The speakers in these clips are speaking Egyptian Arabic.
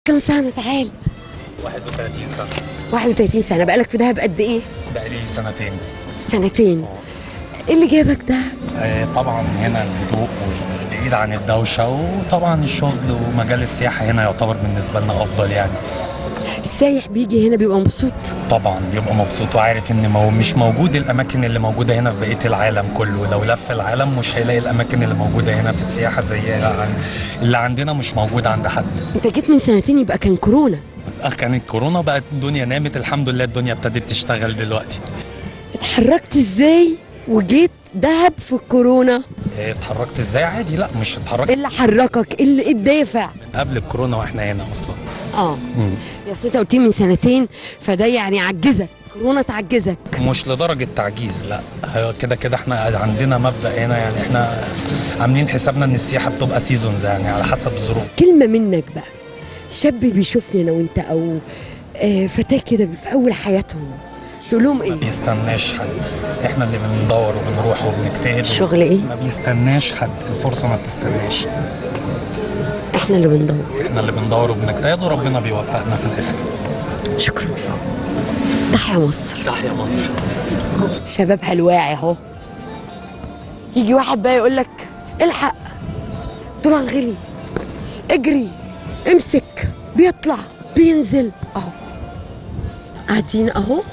كم سنة تعال 31 سنة 31 سنة بقالك في دهب قد إيه؟ بقالي سنتين سنتين إيه اللي جابك دهب؟ آه، طبعا هنا الهدوء والبعيد عن الدوشة وطبعا الشغل ومجال السياحة هنا يعتبر بالنسبة لنا أفضل يعني السايح بيجي هنا بيبقى مبسوط طبعا بيبقى مبسوط وعارف ان مو مش موجود الاماكن اللي موجوده هنا في بقيه العالم كله لو لف العالم مش هيلاقي الاماكن اللي موجوده هنا في السياحه زي اللي عندنا مش موجود عند حد أنت جيت من سنتين يبقى كان كورونا آه، كانت كورونا بقت الدنيا نامت الحمد لله الدنيا ابتدت تشتغل دلوقتي اتحركت إزاي وجيت دهب في الكورونا؟ آه، اتحركت ازاي عادي لا مش إيه اتحركت اللي حركك؟ إيه اللي إيه الدافع؟ من قبل الكورونا واحنا هنا اصلا آه مم. يا أصل أنت قلت لي من سنتين فده يعني عجزك كورونا تعجزك مش لدرجة تعجيز لا هو كده كده احنا عندنا مبدأ هنا يعني احنا عاملين حسابنا ان السياحة بتبقى سيزونز يعني على حسب الظروف كلمة منك بقى شاب بيشوفني أنا وأنت أو آه فتاة كده في أول حياتهم تقول لهم ما إيه؟ بيستناش حد احنا اللي بندور وبنروح وبنجتهد الشغل إيه؟ ما بيستناش حد الفرصة ما بتستناش إحنا اللي بندور احنا اللي بندور وبنجتهد وربنا بيوفقنا في الاخر شكرا تحيا مصر تحيا مصر شباب هلواعي اهو يجي واحد بقى يقول لك الحق دولار غلي اجري امسك بيطلع بينزل اهو قاعدين اهو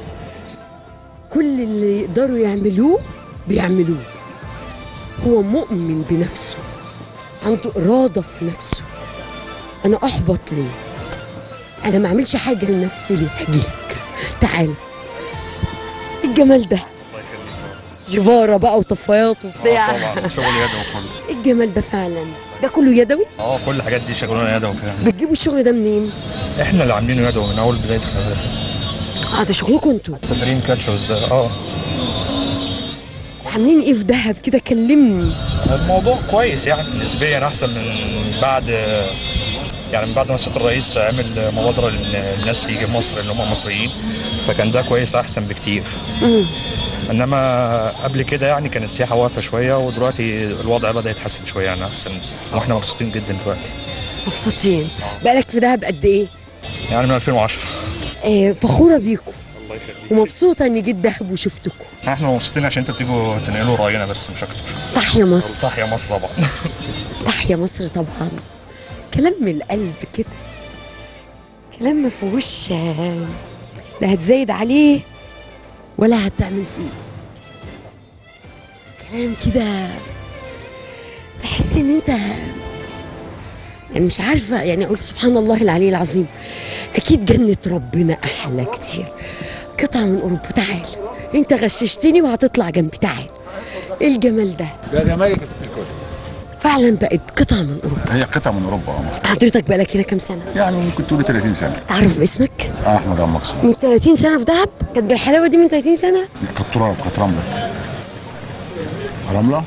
كل اللي يقدروا يعملوه بيعملوه هو مؤمن بنفسه عنده إرادة في نفسه أنا أحبط ليه أنا ما أعملش حاجة لنفسي ليه هجيلك تعال الجمال ده جفارة بقى وطفايات وبتاع طبعا شغل يدوي كله إيه الجمال ده فعلا ده كله يدوي اه كل الحاجات دي شغلنا يدوي فعلا بتجيبوا الشغل ده منين؟ احنا اللي عاملينه يدوي من اول بدايه الخبير اه ده شغلكم انتوا دريم كاتشرز ده اه عاملين ايه في دهب كده كلمني الموضوع كويس يعني نسبيا احسن من بعد يعني من بعد ما سياده الرئيس عمل مبادره للناس تيجي مصر اللي هم مصريين فكان ده كويس احسن بكتير مم. انما قبل كده يعني كان السياحه واقفه شويه ودلوقتي الوضع بدا يتحسن شويه يعني احسن واحنا مبسوطين جدا دلوقتي مبسوطين بقالك في دهب قد ايه؟ يعني من 2010 آه فخورة بيكم الله يخليك ومبسوطة اني جيت دهب وشفتكم احنا مبسوطين عشان انتوا بتيجوا تنقلوا راينا بس مش اكتر تحيا مصر تحيا مصر طبعا تحيا مصر طبعا كلام من القلب كده كلام ما فيهوش آه، لا هتزايد عليه ولا هتعمل فيه كلام كده تحس ان انت يعني مش عارفه يعني اقول سبحان الله العلي العظيم اكيد جنه ربنا احلى كتير قطعه من اوروبا تعال انت غششتني وهتطلع جنبي تعال ايه الجمال ده ده جمالك يا ست الكل فعلا بقت قطعه من اوروبا هي قطعه من اوروبا اه مختلفة. حضرتك بقالك هنا كام سنه يعني ممكن تقولي 30 سنه تعرف باسمك اه احمد عبد المقصود من 30 سنه في دهب كانت بالحلاوه دي من 30 سنه كانت تراب كانت رمله رمله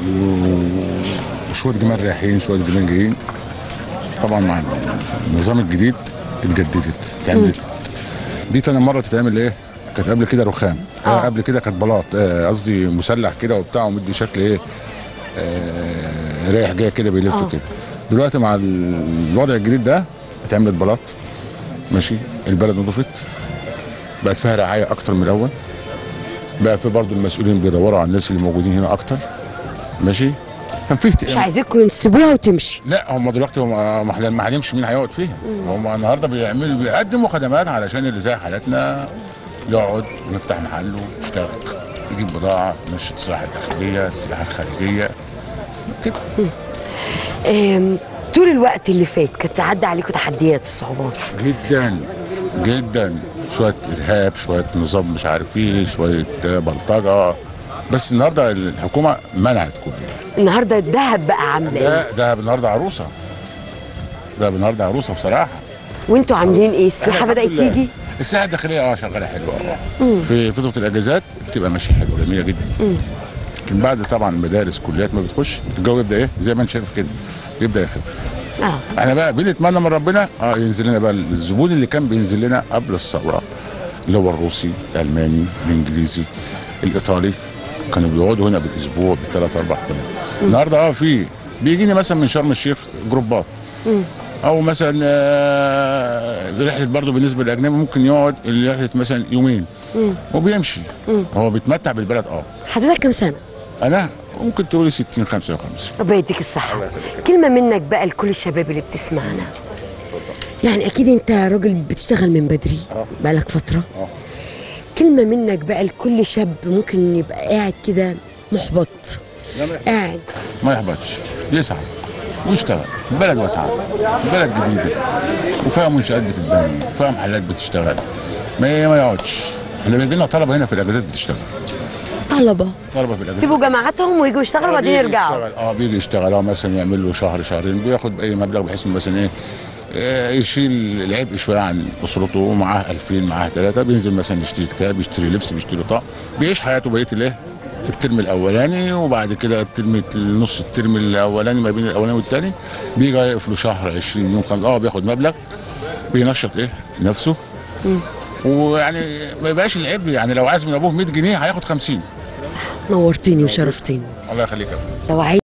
و- وشويه جمال رايحين شويه جمال جايين طبعا مع النظام الجديد اتجددت اتعملت دي تاني مره تتعمل ايه كانت قبل كده رخام آه. آه. قبل كده كانت بلاط آه، قصدي مسلح كده وبتاع ومدي شكل ايه آه رايح جاي كده بيلف آه. كده دلوقتي مع ال- الوضع الجديد ده اتعملت بلاط ماشي البلد نضفت بقت فيها رعايه اكتر من الاول بقى في برضو المسؤولين بيدوروا على الناس اللي موجودين هنا اكتر ماشي كان في مش اهتمام عايزينكم تسيبوها وتمشي لا هم دلوقتي هم ما ما هنمشي مين هيقعد فيها هم النهارده بيعملوا بيقدموا خدمات علشان اللي زي حالتنا يقعد ويفتح محل ويشتغل يجيب بضاعه يمشي السياحه الداخليه السياحه الخارجيه كده آم، طول الوقت اللي فات كانت عدى عليكم تحديات وصعوبات جدا جدا شويه ارهاب شويه نظام مش عارف ايه شويه بلطجه بس النهارده الحكومه منعت كل ده النهارده الدهب بقى عامله ايه ده ده النهارده عروسه ده النهارده عروسه بصراحه وانتوا عاملين ايه السياحه الحمد بدات لله. تيجي الساحه الداخليه اه شغاله حلوه اه في فتره الاجازات بتبقى ماشيه حلوه جميله جدا لكن بعد طبعا مدارس كليات ما بتخش الجو يبدا ايه زي ما انت شايف كده يبدا يخف اه احنا بقى بنتمنى من ربنا اه ينزل لنا بقى الزبون اللي كان بينزل لنا قبل الثوره اللي هو الروسي الالماني الانجليزي الايطالي كانوا بيقعدوا هنا بالاسبوع بالثلاث اربع ايام النهارده اه في بيجيني مثلا من شرم الشيخ جروبات او مثلا آه، رحله برضه بالنسبه للاجنبي ممكن يقعد رحله مثلا يومين وبيمشي هو بيتمتع بالبلد اه حضرتك كم سنه انا ممكن تقولي 60 55 ربنا يديك الصحه كلمه منك بقى لكل الشباب اللي بتسمعنا يعني اكيد انت راجل بتشتغل من بدري بقالك فتره آه. كلمه منك بقى لكل شاب ممكن يبقى قاعد كده محبط قاعد ما يحبطش يسعى ويشتغل البلد واسعه بلد جديده وفيها منشات بتتبني وفيها محلات بتشتغل ما ما يقعدش احنا بيجي لنا طلبه هنا في الاجازات بتشتغل طلبه طلبه في الاجازات سيبوا جامعاتهم ويجوا يشتغلوا وبعدين بيجي يرجعوا يشتغل اه بيجي يشتغل اه مثلا يعمل له شهر شهرين بياخد اي مبلغ بحيث انه مثلا ايه آه، يشيل العبء شويه عن اسرته معاه 2000 معاه ثلاثه بينزل مثلا يشتري كتاب يشتري لبس بيشتري طاق بيعيش حياته بقيه الايه الترم الاولاني وبعد كده الترم نص الترم الاولاني ما بين الاولاني والثاني بيجي يقف له شهر 20 يوم خمسة اه بياخد مبلغ بينشط ايه نفسه ويعني ما يبقاش العبء يعني لو عايز من ابوه 100 جنيه هياخد 50 صح نورتيني وشرفتيني الله يخليك يا أبو. لو عايز